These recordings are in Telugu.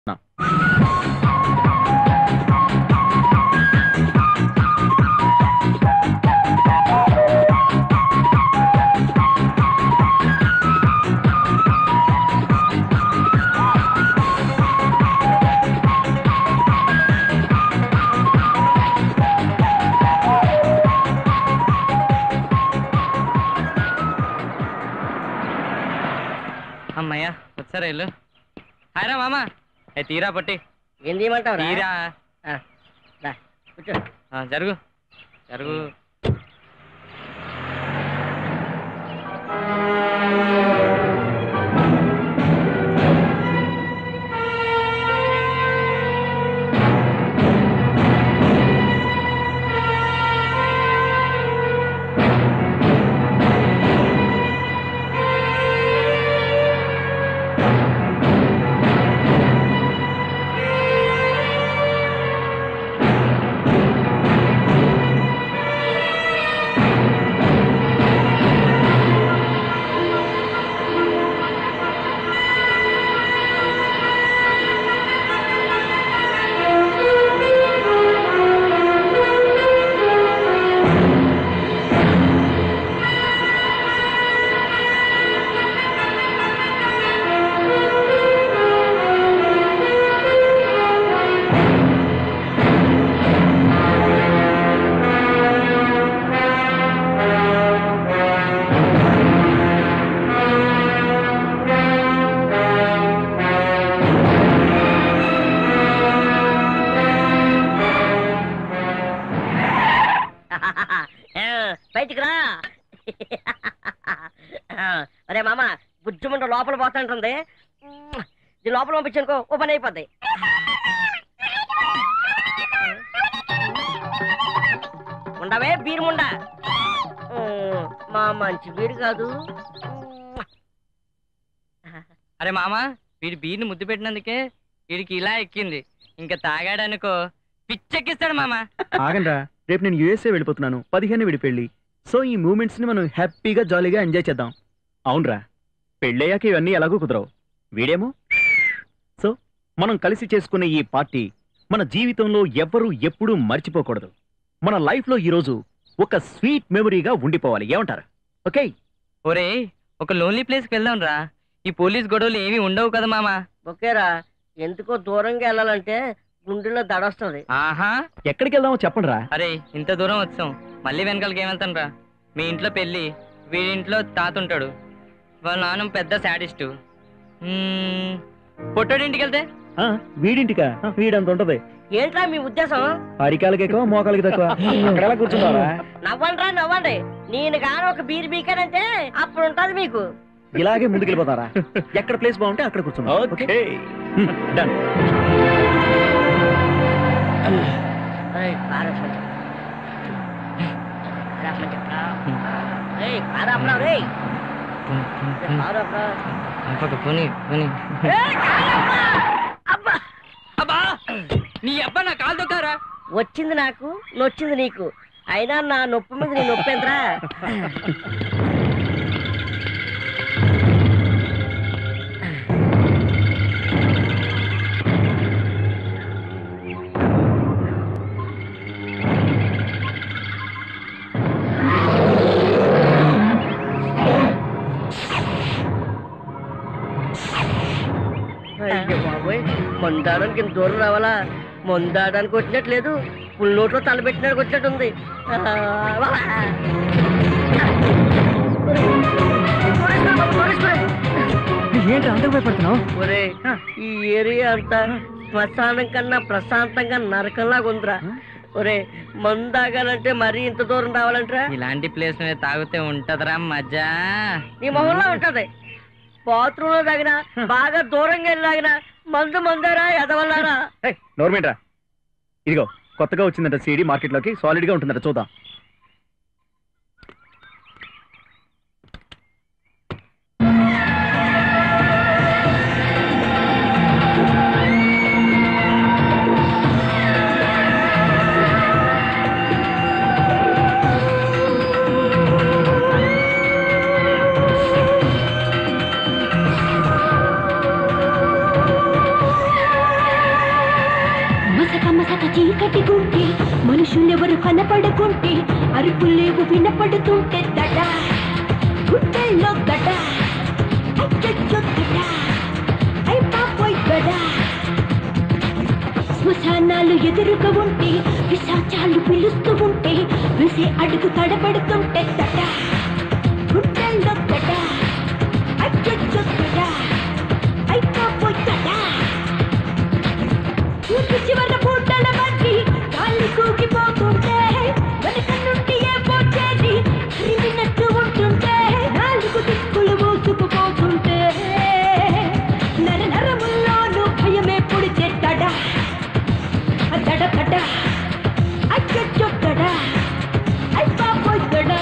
అమ్మయ్య వచ్చారా ఇల్లు హాయరా మామ ఏ తీరా పట్టి ఏం తీయమంటావు తీరా కూర్చో ఆ, జరుగు జరుగు బయటికి రా అరే మామ బుజ్జుమంట లోపల పోతుంటుంది ఇది లోపల పంపించనుకో ఓ పని అయిపోద్ది ఉండవే బీరు ముండ ఉమ్, మా మంచి బీరు కాదు అరే మామ వీడి బీర్ని ముద్దు పెట్టినందుకే వీడికి ఇలా ఎక్కింది ఇంకా తాగాడనుకో పిచ్చెక్కిస్తాడు మామ ఆగండ్రా రేపు నేను యూఎస్ఏ వెళ్ళిపోతున్నాను పదిహేను విడి పెళ్లి సో ఈ మూమెంట్స్ ని మనం హ్యాపీగా జాలీగా ఎంజాయ్ చేద్దాం అవునరా పెళ్ళయ్యాక ఇవన్నీ ఎలాగో కుదరవు వీడేమో సో మనం కలిసి చేసుకునే ఈ పార్టీ మన జీవితంలో ఎవ్వరూ ఎప్పుడూ మర్చిపోకూడదు మన లైఫ్ లో ఈరోజు ఒక స్వీట్ మెమరీగా ఉండిపోవాలి ఏమంటారు ఓకే ఒరే ఒక లోన్లీ ప్లేస్కి వెళ్దాం రా ఈ పోలీస్ గొడవలు ఏమీ ఉండవు కదా మామ ఓకేరా ఎందుకో దూరంగా వెళ్ళాలంటే గుండెలో దడొస్తుంది ఆహా ఎక్కడికి వెళ్దామో చెప్పండి రా అరే ఇంత దూరం వచ్చాం మళ్ళీ వెనకాలకి ఏమెళ్తాను రా మీ ఇంట్లో పెళ్ళి వీడింట్లో తాత ఉంటాడు వాళ్ళ నాన్న పెద్ద శాడిస్టు పొట్టోడి ఇంటికి వెళ్తే ఆ, వీడింటికా ఆ, వీడంత ఉంటది ఏంట్రా మీ ఉద్దేశం అరికాలకి ఎక్కువ మోకాలకి తక్కువ అక్కడ ఎలా కూర్చున్నారా నవ్వండి రా నవ్వండి నేను గాను ఒక బీర్ బీకానంటే అప్పుడు ఉంటది మీకు ఇలాగే ముందుకెళ్ళిపోతారా ఎక్కడ ప్లేస్ బాగుంటే అక్కడ కూర్చుందాం ఓకే డన్ ఏయ్, కారు ఆపండి. కారు ఆపండి, కారు. ఏయ్, కారు ఆపరా, రేయ్. కారు ఆపరా. ఇంకొక పోనీ పోనీ ఏయ్, కారు ఆపరా. అబ్బా. అబ్బా నీ అబ్బా నా కాలు దొక్కారా వచ్చింది నాకు నొచ్చింది నీకు అయినా నా నొప్పి మీద నీ నొప్పి ఎంతరా అయ్యో బాబోయ్ మందాడానికి ఇంత దూరం రావాలా మందాడానికి వచ్చినట్లేదు పుల్ నోట్లో తలబెట్టినట్టు వచ్చినట్టుంది ఆ, వా. పోలీసులు బాబు, పోలీసులు. ఏంటి అంతకు భయపడుతున్నావు ఒరే ఈ ఏరియా అంతా శ్మశానం కన్నా ప్రశాంతంగా నరకంలాగా ఉందిరా ఒరే మందాగాలంటే మరీ ఇంత దూరం రావాలంటరా ఇలాంటి ప్లేస్ మీద తాగితే ఉంటదిరా మజా నీ మొహంలో ఉంటది బాత్రూమ్ లో తగిన బాగా దూరంగా వెళ్ళాగిన మందు మందారా ఎదవల్లారా నోర్మేంట్రా ఇదిగో కొత్తగా వచ్చిందంట సీడీ మార్కెట్లోకి సాలిడ్ గా ఉంటుందట చూద్దాం మసక చీకటి గుంటే మనుషులెవరు కనపడకుంటే అరుపులేవు వినపడుతుంటే దడ గుండెల్లో గడ అచ్చచ్చో గడ ఐ పాపోయ్ గడ శ్మశానాలు ఎదురుగా ఉంటే పిశాచాలు పిలుస్తూ ఉంటే వేసే అడుగు తడబడుతుంటే దడ గుండెల్లో గడ అచ్చచ్చో గడ ఐ పాపోయ్ గడ ఊరి చివర పూటల బట్టి గాలి కూకిపోతుంటే వెనక నుండి ఏ పోచేది హరిమినట్టు ఉంటుంటే నాలుగు దిక్కులు మూసుకుపోతుంటే నర నరముల్లోనూ భయమే పుడితే తడ తడ తడ అచ్చొచ్చో తడ అయిపోయి తడ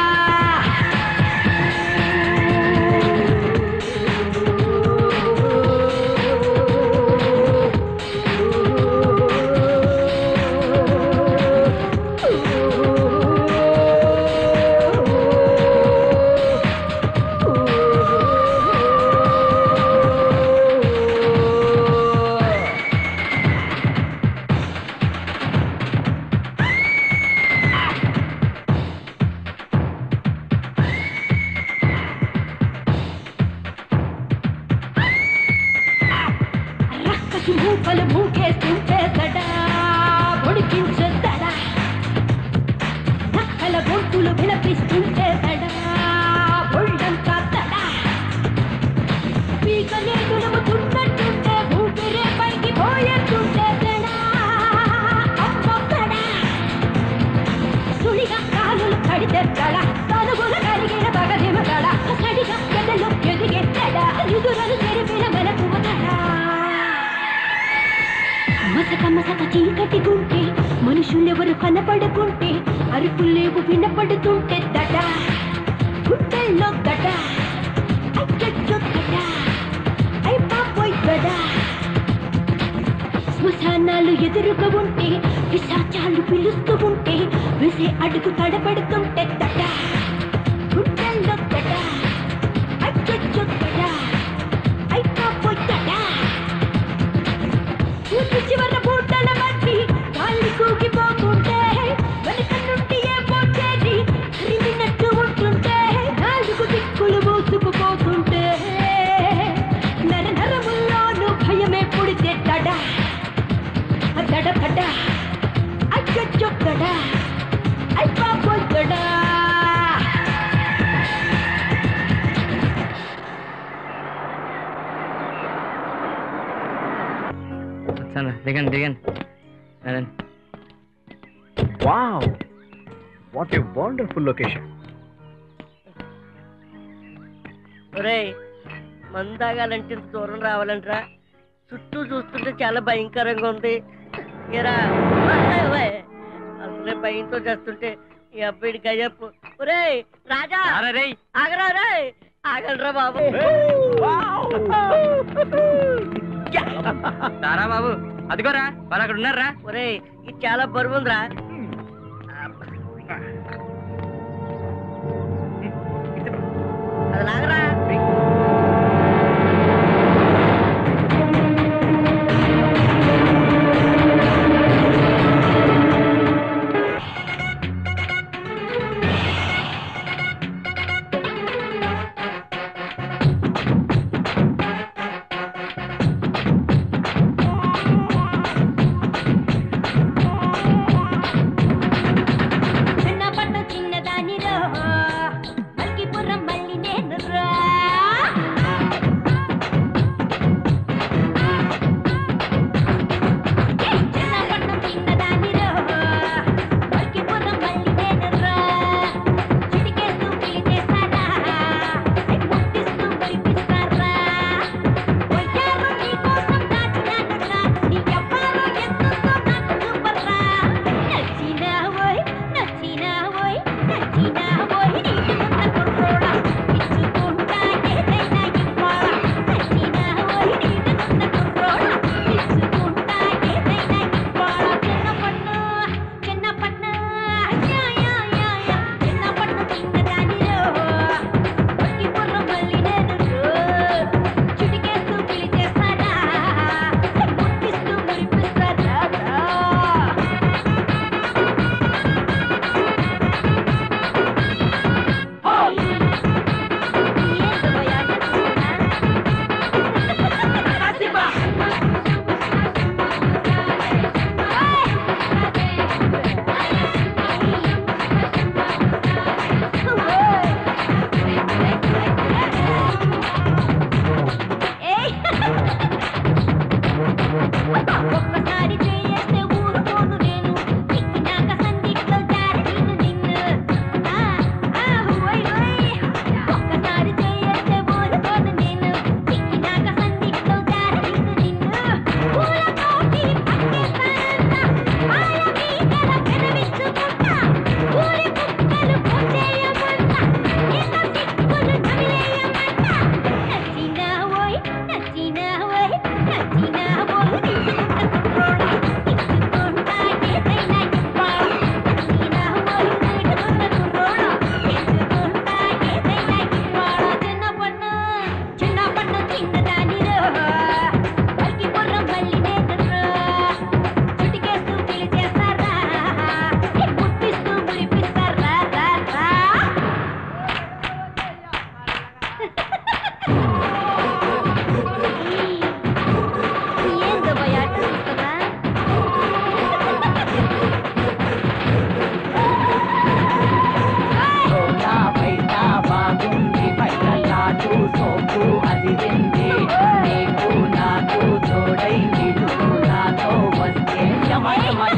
రక్కసి మూకలు మూకేస్తుంటే తడా పొడిపించే తడా నక్కల గొంతులు విలపిస్తుంటే తడా ఒళ్ళంతా తడా పీక నేతులముతున్నట్టుంటే ఊపిరే పైకి పోయేస్తుంటే తడా అమ్మ తడా సుడిగా కాలులు కడితే తడ తనుగుల కరిగిన పగదిమ తడ సడిగా గదలు ఎదిగే తడ ఎదురలు తెరిపిన మెలకు తడ మసక మసక చీకటి గుంటే మనుషులెవరు కనపడకుంటే అరుపులేవు వినపడుతుంటే దడ గుండెల్లో గడ అచ్చచ్చో గడ ఐ పాపోయ్ గడ శ్మశానాలు ఎదురుగా ఉంటే పిశాచాలు పిలుస్తూ ఉంటే వేసే అడుగు తడబడుతుంటే తట గుండెల్లో తట అచ్చొచ్చో తట అయిపోయి తట ఊరి చివర పూటల బట్టి గాలి కూకిపోతుంటే వెనక నుండి ఏ పోచేది హరిమినట్టు ఉంటుంటే నాలుగు దిక్కులు మూసుకుపోతుంటే నర నరముల్లోనూ భయమే పుడితే తడ తడ తడ అచ్చొచ్చో తడ అయిపోయి తడ వచ్చాను దిగండి దిగండి రండి. Wow what a wonderful location ఒరేయ్ మందు తాగాలంటే ఇంత దూరం రావాలంటరా చుట్టూ చూస్తుంటే చాలా భయంకరంగా ఉంది ఏరా ఓయ్ ఓయ్. అసలే భయంతో చేస్తుంటే ఈ అబ్బాయిడికి అయ్యప్పు ఒరేయ్ రాజా రారా రేయ్ ఆగరా రే ఆగలరా బాబు రారా బాబు అదిగోరా వాళ్ళు అక్కడ ఉన్నారా ఒరేయ్ ఇది చాలా బరువు ఉందిరా అది లాగరా చిన్న పట్టు చిన్నదానిరో మల్కిపురం మళ్ళీ నేను రా అమ్మా